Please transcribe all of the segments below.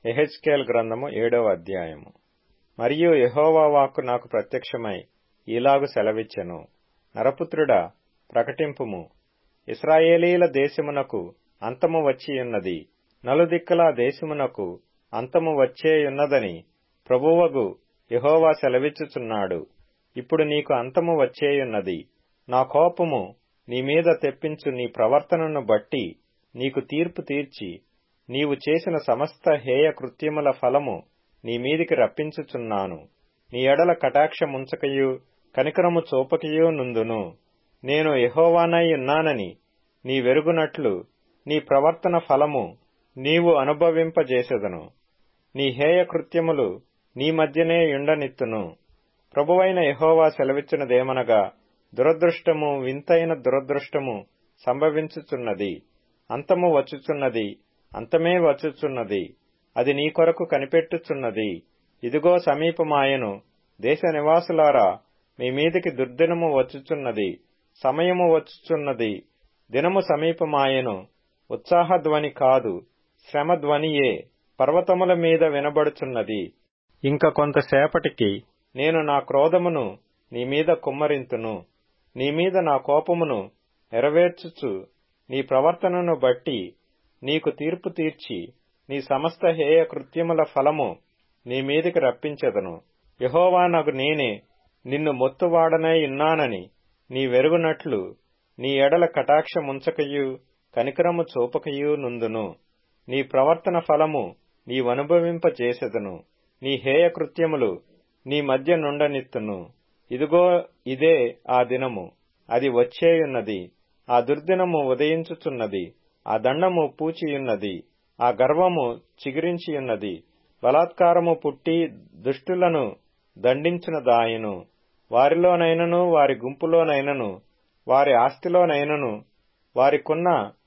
ఎహెచ్కేల్ గ్రంథము ఏడవ అధ్యాయము మరియు యెహోవా వాక్కు నాకు ప్రత్యక్షమై ఈలాగు సెలవిచ్చెను నరపుత్రుడా ప్రకటింపుము ఇస్రాయేలీల దేశమునకు అంతము వచ్చియున్నది నలుదిక్కుల దేశమునకు అంతము వచ్చేయున్నదని ప్రభువగు యెహోవా సెలవిచ్చుచున్నాడు ఇప్పుడు నీకు అంతము వచ్చేయున్నది నా కోపము నీ మీద తెప్పించు నీ ప్రవర్తనను బట్టి నీకు తీర్పు తీర్చి నీవు చేసిన సమస్త హేయ కృత్యముల ఫలము నీ మీదికి రప్పించుచున్నాను నీ ఎడల కటాక్షముంచకయు కనికరము చూపకయు నుందును నేను యెహోవానై ఉన్నానని నీ వెరుగునట్లు నీ ప్రవర్తన ఫలము నీవు అనుభవింపజేసెదను నీ హేయ కృత్యములు నీ మధ్యనే యుండనిత్తును ప్రభువైన యెహోవా సెలవిచ్చినదేమనగా దురదృష్టము వింతైన దురదృష్టము సంభవించుచున్నది అంతము వచ్చుచున్నది అంతమే వచ్చుచున్నది అది నీ కొరకు కనిపెట్టుచున్నది ఇదిగో సమీపమాయను దేశ నివాసులారా మీ మీదికి దుర్దినము వచ్చుచున్నది సమయము వచ్చుచున్నది దినము సమీపమాయను ఉత్సాహధ్వని కాదు శ్రమధ్వనియే పర్వతముల మీద వినబడుచున్నది ఇంక కొంతసేపటికి నేను నా క్రోధమును నీ మీద కుమ్మరింతును నీ మీద నా కోపమును నెరవేర్చుచు నీ ప్రవర్తనను బట్టి నీకు తీర్పు తీర్చి నీ సమస్త హేయ కృత్యముల ఫలము నీ మీదికి రప్పించెదను యహోవా నాకు నేనే నిన్ను మొత్తువాడనై ఉన్నానని నీ వెరుగునట్లు నీ ఎడల కటాక్షముంచకయు కనికరము చూపకయు నుందును నీ ప్రవర్తన ఫలము నీవనుభవింపచేసెదను నీ హేయ కృత్యములు నీ మధ్య నుండనిత్తును ఇదిగో ఇదే ఆ దినము అది వచ్చేయున్నది ఆ దుర్దినము ఉదయించుచున్నది ఆ దండము పూచియున్నది ఆ గర్వము చిగురించియున్నది బలాత్కారము పుట్టి దుష్టులను దండించునదాయను వారిలోనైనను వారి గుంపులోనైనను వారి ఆస్తిలోనైనను వారికున్న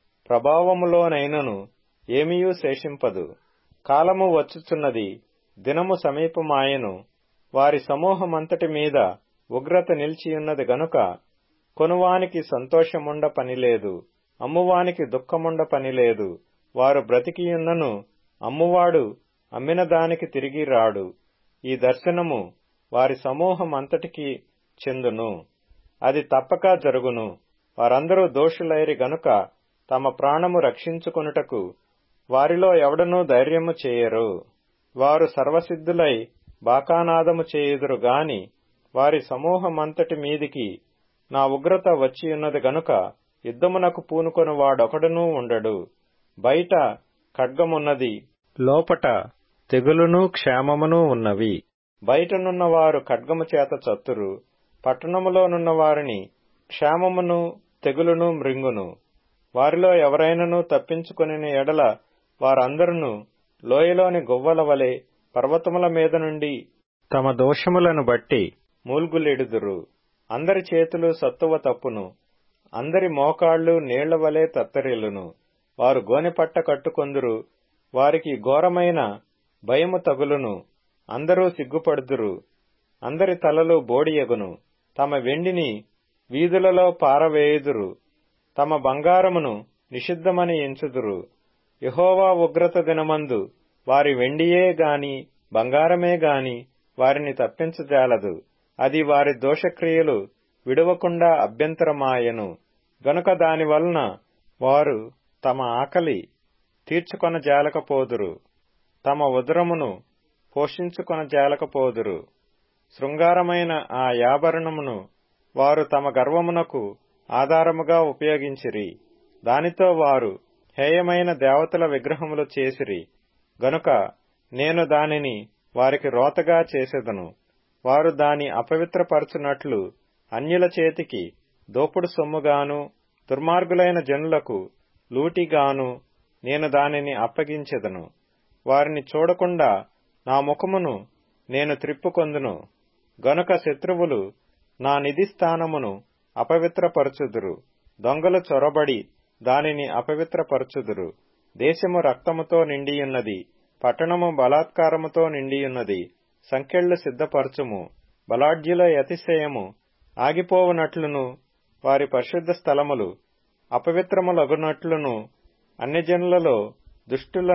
ప్రభావములోనైనను ఏమీయూ శేషింపదు కాలము వచ్చుచున్నది దినము సమీపమాయను వారి సమూహమంతటి మీద ఉగ్రత నిలిచియున్నది గనుక కొనువానికి సంతోషముండ పనిలేదు అమ్మువానికి దుఃఖముండ పనిలేదు వారు బ్రతికియున్నను అమ్మువాడు అమ్మిన దానికి తిరిగి రాడు ఈ దర్శనము వారి సమూహమంతటికి చెందును అది తప్పక జరుగును వారందరూ దోషులైరి గనుక తమ ప్రాణము రక్షించుకొనుటకు వారిలో ఎవడనూ ధైర్యము చేయరు వారు సర్వసిద్ధులై బాకానాదము చేయుదురు గాని వారి సమూహమంతటి మీదికి నా ఉగ్రత వచ్చియున్నది గనుక యుద్ధమునకు పూనుకొని వాడొకడునూ ఉండడు బయట ఖడ్గమున్నది లోపట తెగులును క్షేమమును ఉన్నవి బయటనున్న వారు ఖడ్గము చేత చత్తురు పట్టణములోనున్న వారిని క్షేమమును తెగులును మృంగును వారిలో ఎవరైనను తప్పించుకుని ఎడల వారందరూ లోయలోని గువ్వల వలె పర్వతముల మీద నుండి తమ దోషములను బట్టి మూల్గులెడుదురు అందరి చేతులు సత్తువ తప్పును అందరి మోకాళ్లు నీళ్ల వలె తత్తరిల్లును వారు గోనెపట్ట కట్టుకొందురు వారికి ఘోరమైన భయము తగులును అందరూ సిగ్గుపడుదురు అందరి తలలు బోడియగును తమ వెండిని వీధులలో పారవేయుదురు తమ బంగారమును నిషిద్ధమని ఎంచుదురు యహోవా ఉగ్రత దినమందు వారి వెండియే గాని బంగారమే గాని వారిని తప్పించజాలదు అది వారి దోషక్రియలు విడవకుండా అభ్యంతరమాయను గనుక దానివలన వారు తమ ఆకలి తీర్చుకొన జాలకపోదురు తమ ఉదరమును పోషించుకొన జాలకపోదురు శృంగారమైన ఆ యాభరణమును వారు తమ గర్వమునకు ఆధారముగా ఉపయోగించిరి దానితో వారు హేయమైన దేవతల విగ్రహములు చేసిరి గనుక నేను దానిని వారికి రోతగా చేసెదను వారు దాని అపవిత్రపరచునట్లు అన్యుల చేతికి దోపుడు సొమ్ముగాను దుర్మార్గులైన జనులకు లూటిగాను నేను దానిని అప్పగించెదను వారిని చూడకుండా నా ముఖమును నేను త్రిప్పుకొందును గనుక శత్రువులు నా నిధి స్థానమును అపవిత్రపరచుదురు దొంగలు చొరబడి దానిని అపవిత్రపరచుదురు దేశము రక్తముతో నిండియున్నది పట్టణము బలాత్కారముతో నిండియున్నది సంకెళ్లు సిద్ధపరచుము బలాఢ్యుల అతిశయము ఆగిపోవునట్లును వారి పరిశుద్ధ స్థలములు అపవిత్రములగునట్లును అన్యజనులలో దుష్టులను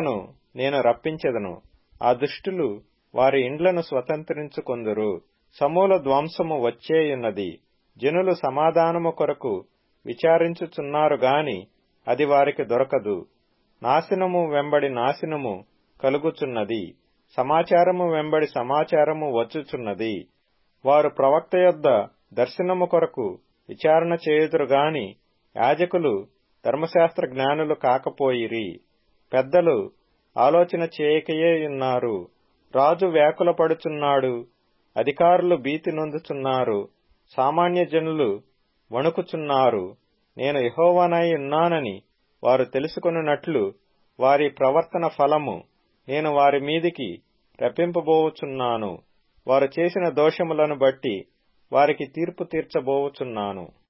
నేను రప్పించెదను ఆ దుష్టులు వారి ఇండ్లను స్వతంత్రించుకొందురు సమూల ధ్వంసము వచ్చేయున్నది జనులు సమాధానము కొరకు విచారించుచున్నారు గాని అది వారికి దొరకదు నాశనము వెంబడి నాశనము కలుగుచున్నది సమాచారము వెంబడి సమాచారము వచ్చుచున్నది వారు ప్రవక్త యొద్ద దర్శనము కొరకు విచారణ చేయుదురు గాని యాజకులు ధర్మశాస్త్ర జ్ఞానులు కాకపోయిరి పెద్దలు ఆలోచన చేయకయే ఉన్నారు రాజు వ్యాకులపడుచున్నాడు అధికారులు భీతి నొందుచున్నారు సామాన్య జనులు వణుకుచున్నారు నేను యహోవానై ఉన్నానని వారు తెలుసుకొనున్నట్లు వారి ప్రవర్తన ఫలము నేను వారి మీదికి రప్పింపబోవుచున్నాను వారు చేసిన దోషములను బట్టి వారికి తీర్పు తీర్చబోవుచున్నాను